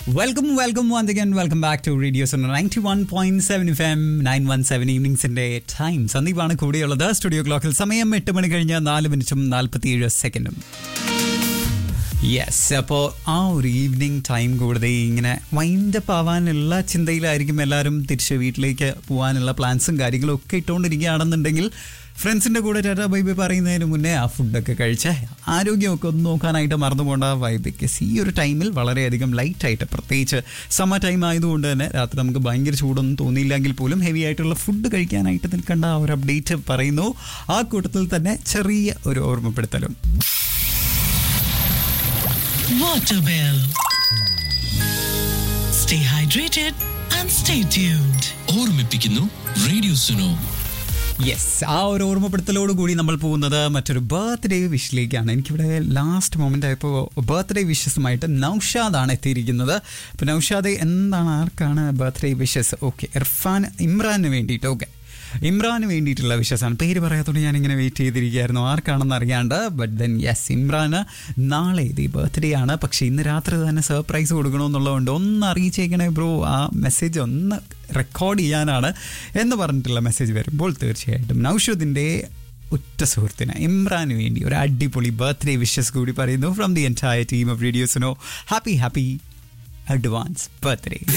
Welcome welcome once again welcome back to radio ninety one point seven F M nine one seven ഈവനിങ്സിന്റെ time സന്ദീപാണ് കൂടെയുള്ളത് studio ക്ലോക്കിൽ സമയം എട്ട് മണി കഴിഞ്ഞ് നാല് മിനിറ്റും നാൽപ്പത്തിയേഴ് സെക്കൻഡും യെസ് അപ്പോൾ ആ ഒരു ഈവനിങ് ടൈം കൂടുതൽ ഇങ്ങനെ വൈൻഡപ്പ് ആവാനുള്ള ചിന്തയിലായിരിക്കും എല്ലാവരും തിരിച്ച് വീട്ടിലേക്ക് പോകാനുള്ള പ്ലാൻസും കാര്യങ്ങളും ഒക്കെ ഇട്ടുകൊണ്ടിരിക്കുകയാണെന്നുണ്ടെങ്കിൽ ഫ്രണ്ട്സിൻ്റെ കൂടെ ടാറ്റ ബൈബി പറയുന്നതിന് മുന്നേ ആ ഫുഡൊക്കെ കഴിച്ച് ആരോഗ്യമൊക്കെ ഒന്ന് നോക്കാനായിട്ട് മറന്നു പോകേണ്ട വൈബിക്ക് ഈ ഒരു ടൈമിൽ വളരെയധികം ലൈറ്റായിട്ട് പ്രത്യേകിച്ച് സമ്മർ ടൈം ആയതുകൊണ്ട് തന്നെ രാത്രി നമുക്ക് ഭയങ്കര ചൂടൊന്നും തോന്നിയില്ലെങ്കിൽ പോലും ഹെവി ആയിട്ടുള്ള ഫുഡ് കഴിക്കാനായിട്ട് നിൽക്കേണ്ട ആ ഒരു അപ്ഡേറ്റ് പറയുന്നു ആ കൂട്ടത്തിൽ തന്നെ ചെറിയ ഒരു ഓർമ്മപ്പെടുത്തലും Waterwell. Stay hydrated and stay tuned. ഓർമ്മിപ്പിക്കുന്നു റേഡിയോ സുനോ യെസ് ആ ഒരു ഓർമ്മപ്പെടുത്തലോട് കൂടി നമ്മൾ പോകുന്നത് മറ്റൊരു ബർത്ത്ഡേ വിഷിലേക്കാണ് എനിക്കിവിടെ ലാസ്റ്റ് മൊമെൻ്റ് ആയപ്പോൾ ബർത്ത്ഡേ വിഷസുമായിട്ട് നൗഷാദാണ് എത്തിയിരിക്കുന്നത് അപ്പോൾ നൗഷാദ് എന്താണ് ആർക്കാണ് ബർത്ത്ഡേ വിഷസ് ഓക്കെ ഇർഫാൻ ഇമ്രാന് വേണ്ടിയിട്ട് ഓക്കെ ഇമ്രാന് വേണ്ടിയിട്ടുള്ള വിശ്വാസമാണ് പേര് പറയാത്തോണ്ട് ഞാനിങ്ങനെ വെയിറ്റ് ചെയ്തിരിക്കുകയായിരുന്നു ആർക്കാണെന്ന് അറിയാണ്ട് ബട്ട് ദെൻ യെസ് ഇമ്രാന് നാളെ ഇത് ബർത്ത്ഡേ ആണ് പക്ഷേ ഇന്ന് രാത്രി തന്നെ സർപ്രൈസ് കൊടുക്കണമെന്നുള്ളതുകൊണ്ട് ഒന്ന് അറിയിച്ചേക്കണേ ബ്രോ ആ മെസ്സേജ് ഒന്ന് റെക്കോർഡ് ചെയ്യാനാണ് എന്ന് പറഞ്ഞിട്ടുള്ള മെസ്സേജ് വരുമ്പോൾ തീർച്ചയായിട്ടും നൗഷുദിൻ്റെ ഉറ്റ സുഹൃത്തിന് ഇമ്രാന് വേണ്ടി ഒരു അടിപൊളി ബർത്ത്ഡേ വിഷസ് കൂടി പറയുന്നു from the entire team of റേഡിയോസിനോ ഹാപ്പി ഹാപ്പി അഡ്വാൻസ് ബർത്ത്ഡേ